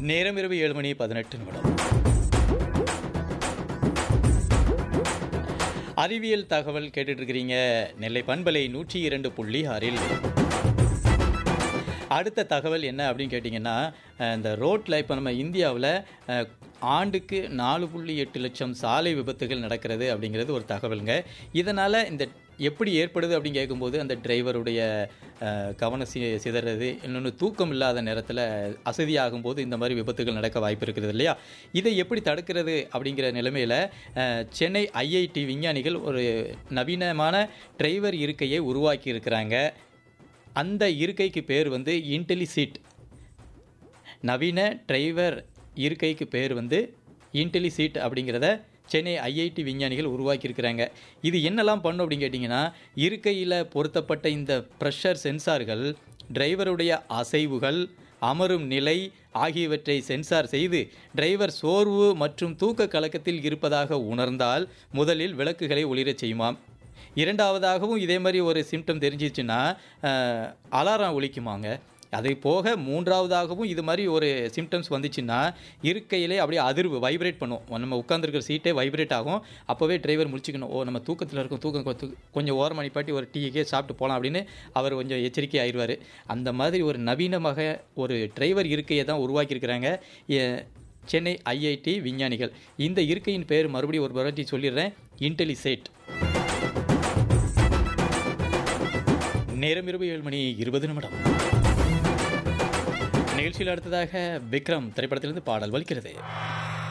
நேரம் இரவு ஏழு மணி பதினெட்டு நிமிடம் அறிவியல் தகவல் கேட்டுட்டு இருக்கிறீங்க நெல்லை பண்பலை நூற்றி இரண்டு புள்ளி ஆறில் அடுத்த தகவல் என்ன அப்படின்னு கேட்டிங்கன்னா அஹ், இந்த ரோட்டில் இப்போ நம்ம இந்தியாவில் அஹ், ஆண்டுக்கு நாலு புள்ளி எட்டு லட்சம் சாலை விபத்துகள் நடக்கிறது அப்படிங்கிறது ஒரு தகவலுங்க இதனால் இந்த எப்படி ஏற்படுது அப்படின்னு கேட்கும்போது அந்த டிரைவருடைய அஹ், கவனம் சி சிதறது இன்னொன்று தூக்கம் இல்லாத நேரத்தில் அசதியாகும் போது இந்த மாதிரி விபத்துகள் நடக்க வாய்ப்பு இருக்கிறது இல்லையா இதை எப்படி தடுக்கிறது அப்படிங்கிற நிலைமையில் சென்னை ஐஐடி விஞ்ஞானிகள் ஒரு நவீனமான டிரைவர் இருக்கையை உருவாக்கி இருக்கிறாங்க அந்த இருக்கைக்கு பேர் வந்து இன்டெலிசீட் நவீன டிரைவர் இருக்கைக்கு பேர் வந்து இன்டெலிசீட் அப்படிங்கிறத சென்னை ஐஐடி விஞ்ஞானிகள் உருவாக்கியிருக்கிறாங்க இது என்னெல்லாம் பண்ணும் அப்படின்னு கேட்டிங்கன்னா இருக்கையில் பொருத்தப்பட்ட இந்த ப்ரெஷர் சென்சார்கள் டிரைவருடைய அசைவுகள் அமரும் நிலை ஆகியவற்றை சென்சார் செய்து டிரைவர் சோர்வு மற்றும் தூக்க கலக்கத்தில் இருப்பதாக உணர்ந்தால் முதலில் விளக்குகளை ஒளிரச் செய்யுமாம் இரண்டாவதாகவும் இதே மாதிரி ஒரு சிம்டம் தெரிஞ்சிச்சுன்னா அலாரம் ஒலிக்குமாங்க அதை போக மூன்றாவதாகவும் இது மாதிரி ஒரு சிம்டம்ஸ் வந்துச்சுன்னா இருக்கையிலே அப்படியே அதிர்வு வைப்ரேட் பண்ணும் நம்ம உட்காந்துருக்கிற சீட்டே வைப்ரேட் ஆகும் அப்போவே டிரைவர் முடிச்சுக்கணும் ஓ நம்ம தூக்கத்தில் இருக்கும் தூக்கம் கொ- கொஞ்சம் ஓரம் அனுப்பாட்டி ஒரு டீக்கே சாப்பிட்டு போகலாம் அப்படின்னு அவர் கொஞ்சம் எச்சரிக்கை ஆயிடுவார் அந்த மாதிரி ஒரு நவீனமாக ஒரு டிரைவர் இருக்கையை தான் உருவாக்கியிருக்கிறாங்க எ- சென்னை ஐஐடி விஞ்ஞானிகள் இந்த இருக்கையின் பேர் மறுபடியும் ஒரு வாட்டி சொல்லிடுறேன் இன்டெலிசேட் நேரம் இரவு ஏழு மணி இருபது நிமிடம் நிகழ்ச்சியில் அடுத்ததாக விக்ரம் திரைப்படத்திலிருந்து பாடல் வலிக்கிறது